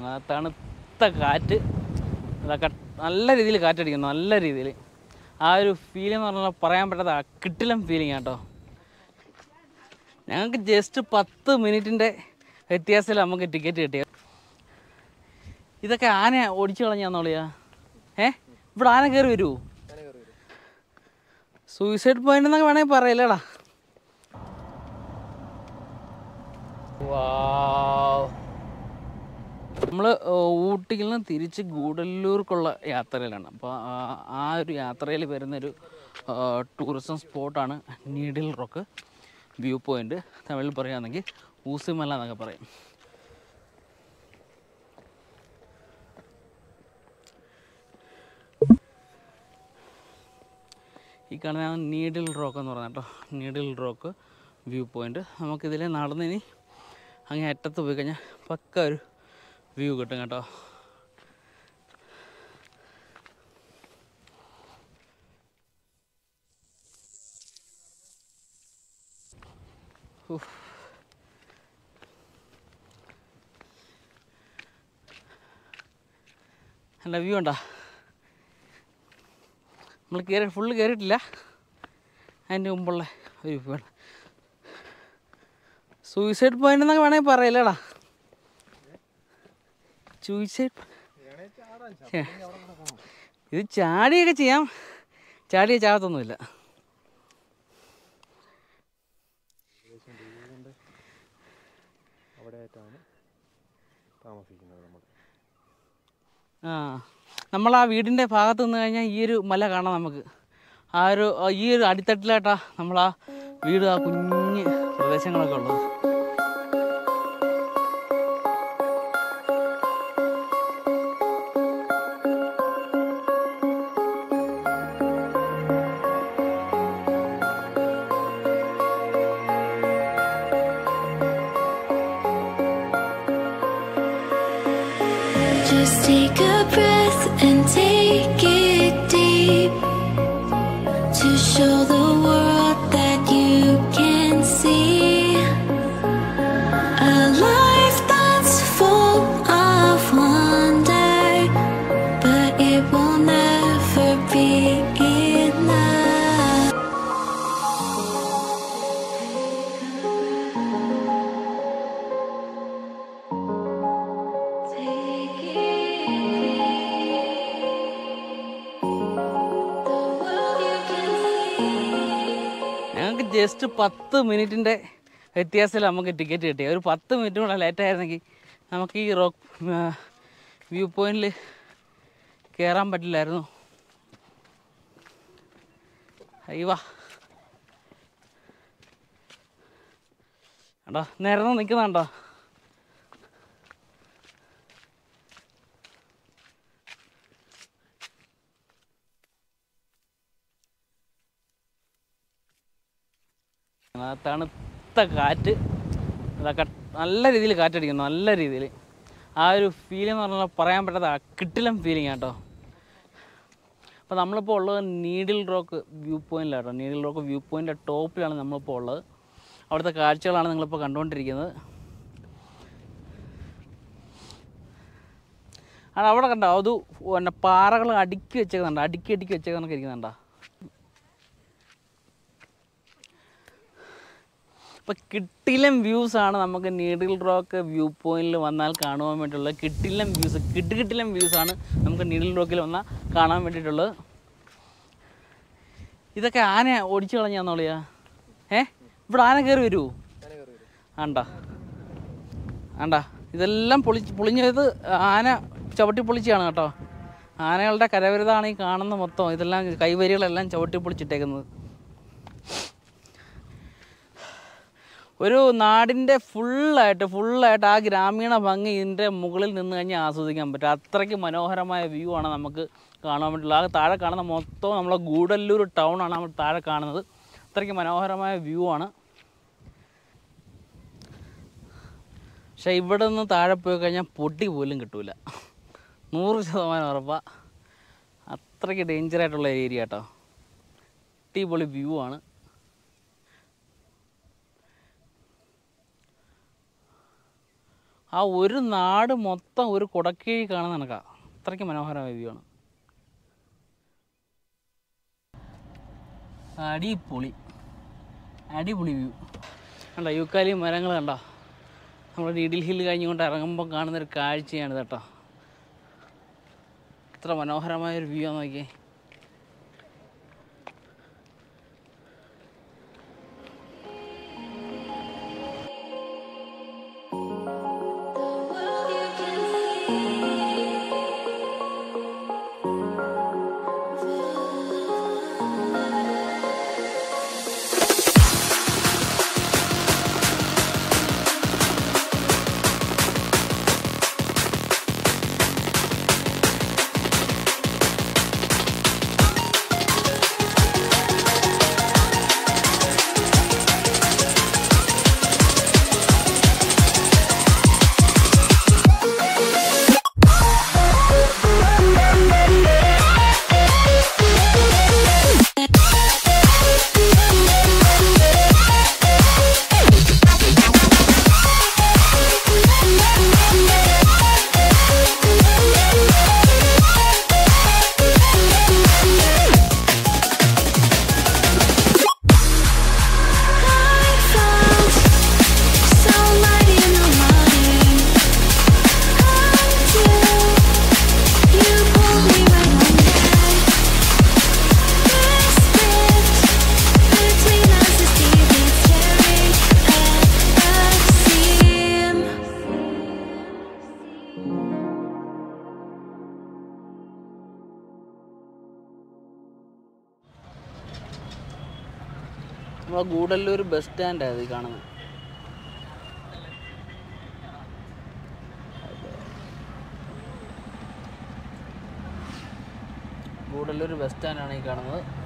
ആ തണുത്ത കാറ്റ് അതൊക്കെ നല്ല രീതിയിൽ കാറ്റടിക്കുന്നു നല്ല രീതിയിൽ ആ ഒരു ഫീലിംഗ് എന്ന് പറഞ്ഞാൽ പറയാൻ പറ്റാത്ത ആ കിട്ടിലം ഫീലിംഗ് കേട്ടോ ഞങ്ങൾക്ക് ജസ്റ്റ് പത്ത് മിനിറ്റിൻ്റെ വ്യത്യാസത്തിൽ നമുക്ക് ടിക്കറ്റ് കിട്ടിയത് ഇതൊക്കെ ആന ഓടിച്ചു കളഞ്ഞാന്നോളിയാ ഏ ഇവിടെ ആന കയറി വരുമോ സൂയിസൈഡ് പോയിന്റ് എന്നൊക്കെ വേണമെങ്കിൽ പറയില്ലടാ നമ്മൾ ഊട്ടിയിൽ നിന്ന് തിരിച്ച് ഗൂഡല്ലൂർക്കുള്ള യാത്രയിലാണ് അപ്പോൾ ആ ഒരു യാത്രയിൽ വരുന്നൊരു ടൂറിസം സ്പോട്ടാണ് നീഡിൽ റോക്ക് വ്യൂ പോയിന്റ് തമിഴിൽ പറയുകയാണെങ്കിൽ ഊസിമല എന്നൊക്കെ പറയും ഈ കാണുന്ന നീഡിൽ റോക്ക് എന്ന് പറഞ്ഞ കേട്ടോ നീഡിൽ റോക്ക് വ്യൂ പോയിന്റ് നമുക്കിതിൽ നടന്നിനി അങ്ങേ അറ്റത്ത് പോയി കഴിഞ്ഞാൽ പക്ക ഒരു വ്യൂ കിട്ടും കേട്ടോ ഉഫ്. നല്ല വ്യൂ ഉണ്ടോ നമ്മൾ കയറി ഫുള്ള് കയറിയിട്ടില്ല അതിൻ്റെ മുമ്പുള്ള ഒരു വ്യൂ ആണ് സൂയിസൈഡ് പോയിന്റ് എന്നൊക്കെ വേണമെങ്കിൽ പറയില്ലടാ സൂയിസൈഡ് ഇത് ചാടിയൊക്കെ ചെയ്യാം ചാടിയ ചാകത്തൊന്നുമില്ല അവിടെയായിട്ടാണ് താമസിക്കുന്നത് നമ്മൾ ആ നമ്മൾ ആ വീടിൻ്റെ ഭാഗത്ത് നിന്ന് കഴിഞ്ഞാൽ ഈ ഒരു മല കാണാം നമുക്ക് ആ ഒരു ഈ ഒരു അടിത്തട്ടിലായിട്ടാ നമ്മൾ ആ വീട് ആ കുഞ്ഞ് പ്രദേശങ്ങളൊക്കെ ഉള്ളത് Just take a breath and take it deep to show the world that you can see a life that's full of wonder, but it will never be enough. ഞങ്ങൾക്ക് ജസ്റ്റ് പത്ത് മിനിറ്റിൻ്റെ വ്യത്യാസത്തിൽ നമുക്ക് ടിക്കറ്റ് കിട്ടി ഒരു പത്ത് മിനിറ്റ് കൂടെ late ആയിരുന്നെങ്കിൽ നമുക്ക് ഈ റോക്ക് വ്യൂ പോയിന്റിൽ കയറാൻ പറ്റില്ലായിരുന്നു അയ്യവാ എടാ നിരന്ന് നിൽക്കുന്നുണ്ടോ ആ തണുത്ത കാറ്റ് അതൊക്കെ നല്ല രീതിയിൽ കാറ്റടിക്കുന്നു നല്ല രീതിയിൽ ആ ഒരു ഫീലിംഗ് എന്ന് പറഞ്ഞാൽ പറയാൻ പറ്റാത്ത ആ കിട്ടിലം ഫീലിംഗ് കേട്ടോ അപ്പോൾ നമ്മളിപ്പോൾ ഉള്ളത് നീഡിൽ റോക്ക് വ്യൂ പോയിന്റിലാണ് കേട്ടോ നീഡിൽ റോക്ക് വ്യൂ പോയിൻ്റിൻ്റെ ടോപ്പിലാണ് നമ്മളിപ്പോൾ ഉള്ളത് അവിടുത്തെ കാഴ്ചകളാണ് നിങ്ങളിപ്പോൾ കണ്ടുകൊണ്ടിരിക്കുന്നത് ആണ് അവിടെ കണ്ടോ അത് പിന്നെ പാറകൾ അടുക്കി വെച്ചേക്കുന്നുണ്ട് അടുക്കി അടുക്കി വെച്ചേക്കുന്നൊക്കെ ഇരിക്കുന്നുണ്ടോ അപ്പോൾ കിട്ടിലം വ്യൂസ് ആണ് നമുക്ക് നീഡിൽ റോക്ക് വ്യൂ പോയിന്റിൽ വന്നാൽ കാണുവാൻ വേണ്ടിയിട്ടുള്ള കിട്ടിലം വ്യൂസ് കിട്ടി കിട്ടിലം വ്യൂസ് ആണ് നമുക്ക് നീഡിൽ റോക്കിൽ വന്നാൽ കാണാൻ വേണ്ടിയിട്ടുള്ളത് ഇതൊക്കെ ആന ഓടിച്ചു കളഞ്ഞാന്നോളിയാ ഏ ഇവിടെ ആന കയറി വരുമോ ആണ്ടാ ആണ്ടാ ഇതെല്ലാം പൊളിച്ച് പൊളിഞ്ഞത് ആന ചവിട്ടി പൊളിച്ചാണ് കേട്ടോ ആനകളുടെ കരവിരുതാണ് ഈ കാണുന്ന മൊത്തം ഇതെല്ലാം കൈവരികളെല്ലാം ചവിട്ടി പൊളിച്ചിട്ടേക്കുന്നത് ഒരു നാടിൻ്റെ ഫുള്ളായിട്ട് ഫുള്ളായിട്ട് ആ ഗ്രാമീണ ഭംഗി ഇതിൻ്റെ മുകളിൽ നിന്ന് കഴിഞ്ഞാൽ ആസ്വദിക്കാൻ പറ്റും അത്രയ്ക്ക് മനോഹരമായ വ്യൂ ആണ് നമുക്ക് കാണാൻ പറ്റുള്ളൂ ആ താഴെ കാണുന്ന മൊത്തം നമ്മളെ ഗൂഡല്ലൂർ ടൗൺ ആണ് നമ്മൾ താഴെ കാണുന്നത് അത്രയ്ക്ക് മനോഹരമായ വ്യൂ ആണ് പക്ഷേ ഇവിടെ നിന്ന് താഴെ പോയി കഴിഞ്ഞാൽ പൊട്ടി പോലും കിട്ടൂല നൂറ് ശതമാനം ഉറപ്പാ അത്രയ്ക്ക് ഡേഞ്ചറായിട്ടുള്ള ഏരിയ കേട്ടോ അടിപൊളി വ്യൂ ആണ് ആ ഒരു നാട് മൊത്തം ഒരു കുടക്കീഴി കാണുന്ന കണക്കാണ് അത്രയ്ക്ക് മനോഹരമായ വ്യൂ ആണ് അടിപൊളി അടിപൊളി വ്യൂ കണ്ടോ യൂക്കാലി മരങ്ങൾ കണ്ടോ നമ്മൾ നീഡിൽ ഹിൽ കഴിഞ്ഞുകൊണ്ട് ഇറങ്ങുമ്പോൾ കാണുന്നൊരു കാഴ്ചയാണ് കേട്ടോ ഇത്ര മനോഹരമായൊരു വ്യൂ ആണ് നോക്കിയേ I found sunlight in the morning until you pulled me right on back. This rift between us is deep, it's tearing at the seam. നമ്മളെ ഗൂഡല്ലൂർ ബസ് സ്റ്റാൻഡാണ് ഇത് കാണുന്നത് ഗൂഡല്ലൂർ ബസ് സ്റ്റാൻഡാണ് ഈ കാണുന്നത്